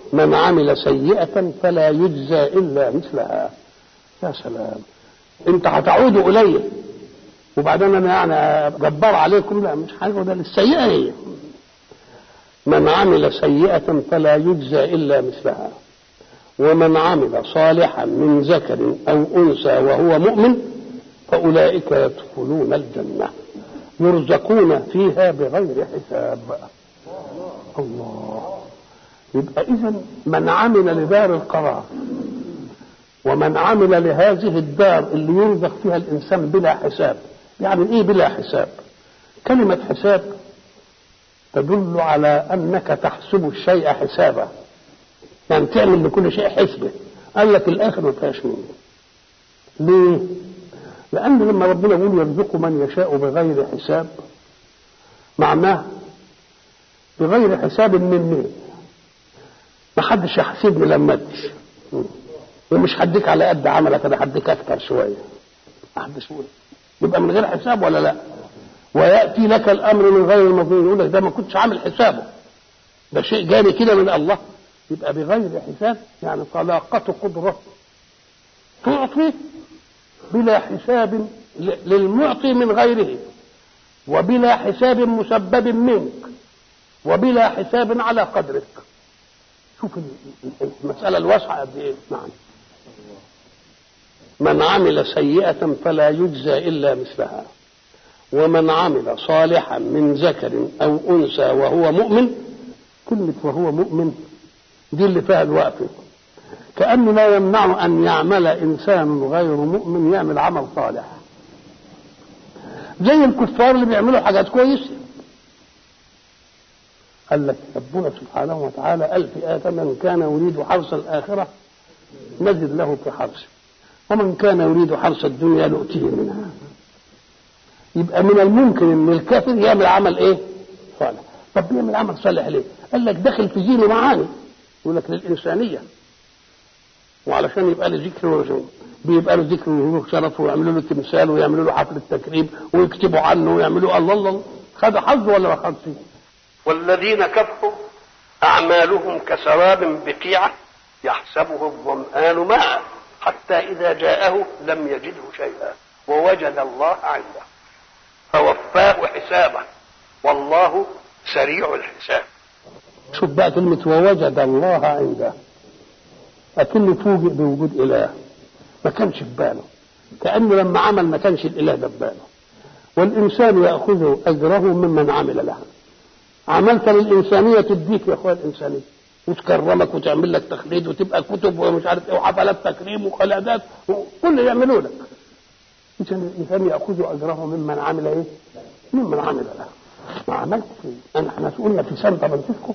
من عمل سيئة فلا يجزى إلا مثلها يا سلام انت هتعودوا إلي وبعدين انا يعني جبار عليكم لا مش حاجه ده السيئه هي من عمل سيئة فلا يجزى إلا مثلها ومن عمل صالحا من ذكر أو أنثى وهو مؤمن فأولئك يدخلون الجنة يرزقون فيها بغير حساب الله يبقى إذا من عمل لدار القرار ومن عمل لهذه الدار اللي يرزق فيها الإنسان بلا حساب يعني إيه بلا حساب كلمة حساب تدل على أنك تحسب الشيء حسابا يعني تعمل لكل شيء حسبة قال لك الآخر ما فيهاش منه ليه؟ لأن لما ربنا يقول يرزق من يشاء بغير حساب معناه بغير حساب من مين؟ ما حدش يحاسبني لما اديش ومش هديك على قد عملك انا هديك اكتر شويه ما حدش يقول يبقى من غير حساب ولا لا؟ وياتي لك الامر من غير المظنون يقول لك ده ما كنتش عامل حسابه ده شيء جاني كده من الله يبقى بغير حساب يعني طلاقة قدرة تعطي بلا حساب للمعطي من غيره وبلا حساب مسبب منك وبلا حساب على قدرك شوف المسألة الواسعة قد إيه نعم من عمل سيئة فلا يجزى إلا مثلها ومن عمل صالحا من ذكر أو أنثى وهو مؤمن كلمة وهو مؤمن دي اللي فيها الوقف كأنه لا يمنع أن يعمل إنسان غير مؤمن يعمل عمل صالح زي الكفار اللي بيعملوا حاجات كويسة قال لك ربنا سبحانه وتعالى قال في آية من كان يريد حرث الآخرة نزد له في حرثه ومن كان يريد حرث الدنيا نؤتيه منها يبقى من الممكن ان الكافر يعمل عمل ايه؟ صالح طب بيعمل عمل صالح ليه؟ قال لك داخل في دينه معاني يقول لك للإنسانية وعلشان يبقى له ذكر ورجوع بيبقى له ذكر وله شرف ويعملوا له تمثال ويعملوا له حفلة تكريم ويكتبوا عنه ويعملوا الله الله خد حظ ولا ما خدش؟ والذين كفروا أعمالهم كسراب بقيعة يحسبه الظمآن ماء حتى إذا جاءه لم يجده شيئا ووجد الله عنده فوفاه حسابه والله سريع الحساب شوف بقى كلمة ووجد الله عنده أكنه فوجئ بوجود إله ما كانش في باله كأنه لما عمل ما كانش الإله ده في باله والإنسان يأخذ أجره ممن عمل له عملت للإنسانية تديك يا أخويا الإنسانية وتكرمك وتعمل لك تخليد وتبقى كتب ومش عارف ايه وحفلات تكريم وخلادات وكل اللي يعملوا لك الانسان ياخذ اجره ممن عمل ايه؟ ممن عمل له ما عملت انا احنا قلنا في سان فرانسيسكو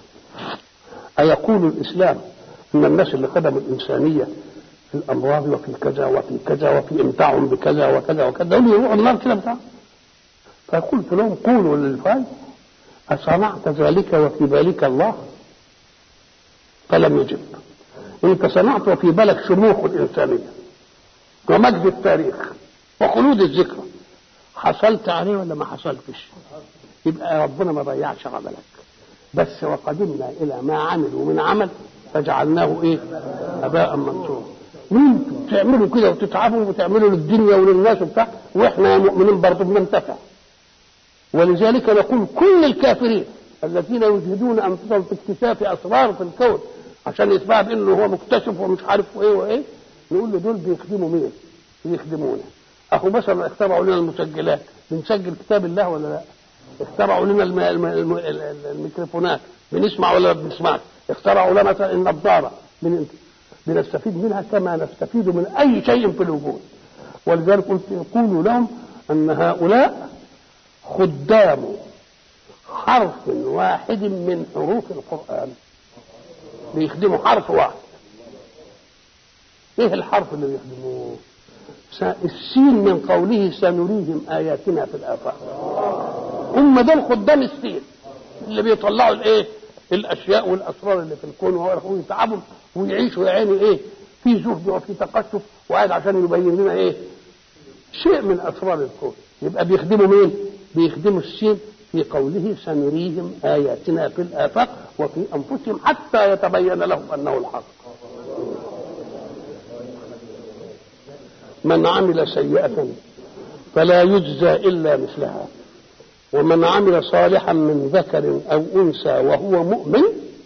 أيقول الإسلام إن الناس اللي خدموا الإنسانية في الأمراض وفي كذا وفي كذا وفي إمتاعهم بكذا وكذا وكذا دول يروحوا النار كده بتاع فقلت لهم قولوا للفاي أصنعت ذلك وفي بالك الله فلم يجب انت صنعت وفي بالك شموخ الانسانيه ومجد التاريخ وخلود الذكرى حصلت عليه ولا ما حصلتش يبقى ربنا ما ضيعش عملك بس وقدمنا الى ما عملوا من عمل فجعلناه ايه اباء منصورا وانتوا تعملوا كده وتتعبوا وتعملوا للدنيا وللناس وبتاع واحنا يا مؤمنين برضه بننتفع ولذلك نقول كل الكافرين الذين يجهدون انفسهم في اكتشاف اسرار في الكون عشان يتباع بانه هو مكتشف ومش عارف ايه وايه نقول له دول بيخدموا مين؟ بيخدمونا اهو مثلا اخترعوا لنا المسجلات بنسجل كتاب الله ولا لا؟ اخترعوا لنا الم... الم... الم... الميكروفونات بنسمع ولا ما بنسمعش اخترعوا لنا مثلا النظاره بن... بنستفيد منها كما نستفيد من اي شيء في الوجود ولذلك قلت قولوا لهم ان هؤلاء خدام حرف واحد من حروف القرآن بيخدموا حرف واحد ايه الحرف اللي بيخدموه السين من قوله سنريهم آياتنا في الآفاق هم دول خدام السين اللي بيطلعوا الايه الاشياء والاسرار اللي في الكون ويتعبوا ويعيشوا يا عيني ايه في زهد وفي تقشف وقاعد عشان يبين لنا ايه شيء من اسرار الكون يبقى بيخدموا مين بيخدموا السين في قوله سنريهم آياتنا في الآفاق وفي أنفسهم حتى يتبين لهم أنه الحق من عمل سيئة فلا يجزى إلا مثلها ومن عمل صالحا من ذكر أو أنثى وهو مؤمن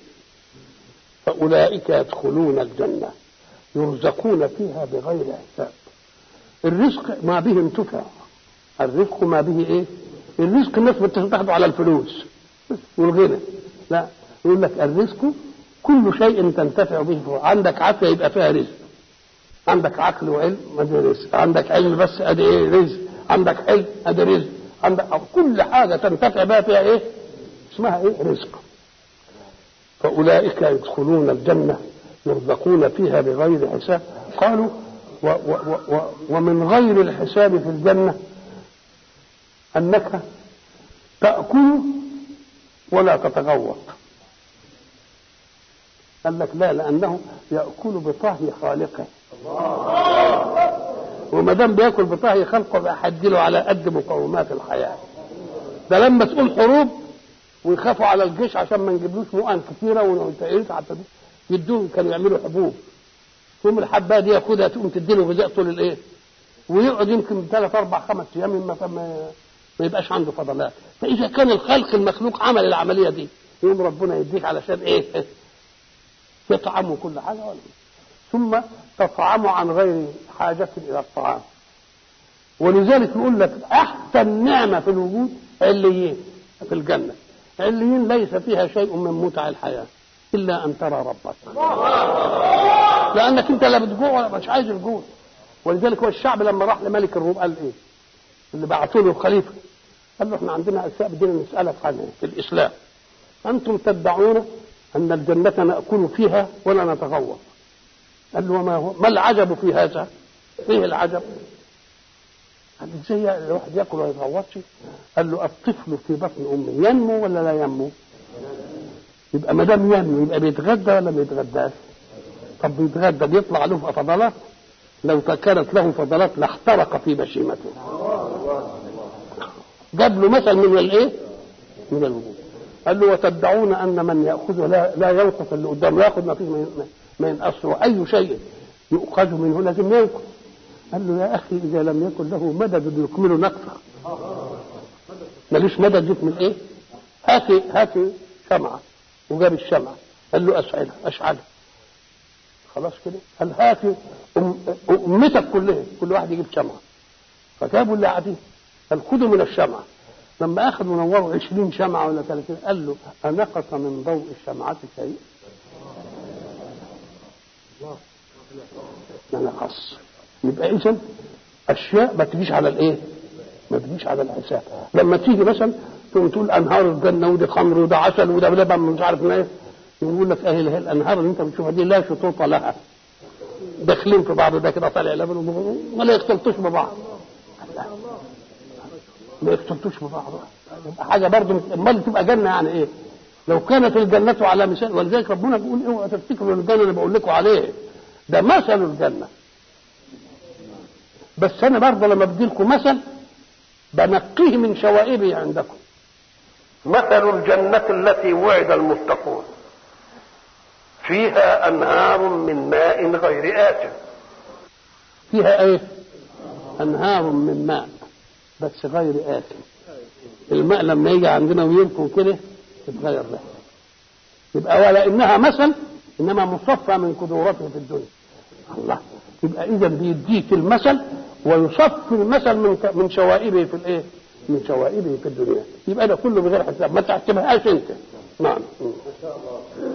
فأولئك يدخلون الجنة يرزقون فيها بغير حساب الرزق ما به انتفع الرزق ما به ايه الرزق الناس بتاخده على الفلوس والغنى لا يقول لك الرزق كل شيء تنتفع به عندك عافيه يبقى فيها رزق عندك عقل وعلم ادي رزق عندك علم بس ادي ايه رزق عندك حلم ادي رزق عندك أو كل حاجه تنتفع بها فيها ايه اسمها ايه رزق فاولئك يدخلون الجنه يرزقون فيها بغير حساب قالوا و و و ومن غير الحساب في الجنه انك تاكل ولا تتغوط قال لك لا لانه ياكل بطهي خالقه وما دام بياكل بطهي خلقه بقى حدله على قد مقومات الحياه ده لما تقول حروب ويخافوا على الجيش عشان ما نجيبلوش مؤن كتيره وتعيش حتى يدوهم كانوا يعملوا حبوب ثم الحبايه دي ياخدها تقوم تديله غذاء طول الايه ويقعد يمكن ثلاث اربع خمس ايام ما ما, ما يبقاش عنده فضلات فاذا كان الخلق المخلوق عمل العمليه دي يقوم ربنا يديك علشان ايه يطعموا كل حاجه ولا ثم تطعموا عن غير حاجة إلى الطعام ولذلك يقول لك أحسن نعمة في الوجود عليين في الجنة عليين ليس فيها شيء من متع الحياة إلا أن ترى ربك لأنك أنت لا بتجوع ولا مش عايز الجوع ولذلك هو الشعب لما راح لملك الروم قال إيه اللي بعثوا له الخليفة قال له احنا عندنا أشياء بدنا نسألك عنها في الإسلام أنتم تدعون أن الجنة نأكل فيها ولا نتغوط قال له وما هو ما العجب في هذا؟ ايه العجب؟ قال له ازاي الواحد ياكل ولا يتغوطش؟ قال له الطفل في بطن امه ينمو ولا لا ينمو؟ يبقى ما دام ينمو يبقى بيتغدى ولا ما بيتغداش؟ طب بيتغدى بيطلع له فضلات لو كانت له فضلات لاحترق في بشيمته جاب له مثل من الايه؟ من الوجود قال له وتدعون ان من ياخذ لا لا ينقص اللي قدامه ياخذ ما فيه ما ينقص واي شيء يؤخذ منه لازم ينقص قال له يا اخي اذا لم يكن له مدد يكمل نقصه ملوش مدد يكمل ايه؟ هاتي هاتي شمعه وجاب الشمعه قال له اشعلها اشعلها خلاص كده قال هاتي أم امتك كلها كل واحد يجيب شمعه فجابوا اللي قاعدين قال خذوا من الشمعه لما اخذوا نوروا 20 شمعه ولا 30 قال له انقص من ضوء الشمعه شيء؟ ما نقص يبقى اذا اشياء ما تجيش على الايه؟ ما تجيش على الحساب لما تيجي مثلا تقوم تقول انهار الجنه ودي خمر وده عسل وده لبن مش عارف ايه يقول لك اهي الانهار اللي انت بتشوفها دي لا شطوط لها داخلين في بعض ده كده طالع لبن ولا يختلطوش ببعض ما يختلطوش ببعض حاجه برضه امال تبقى جنه يعني ايه؟ لو كانت الجنة على مثال ولذلك ربنا بيقول اوعوا تفتكروا الجنة اللي بقول لكم عليه ده مثل الجنة بس أنا برضه لما بدي لكم مثل بنقيه من شوائبه عندكم مثل الجنة التي وعد المتقون فيها أنهار من ماء غير آت فيها إيه؟ أنهار من ماء بس غير آت الماء لما يجي عندنا ويركن كده تتغير ريحته يبقى ولا انها مثل انما مصفى من قدورته في الدنيا الله يبقى اذا بيديك المثل ويصفي المثل من من شوائبه في الايه؟ من شوائبه في الدنيا يبقى ده كله بغير حساب ما تحسبهاش انت نعم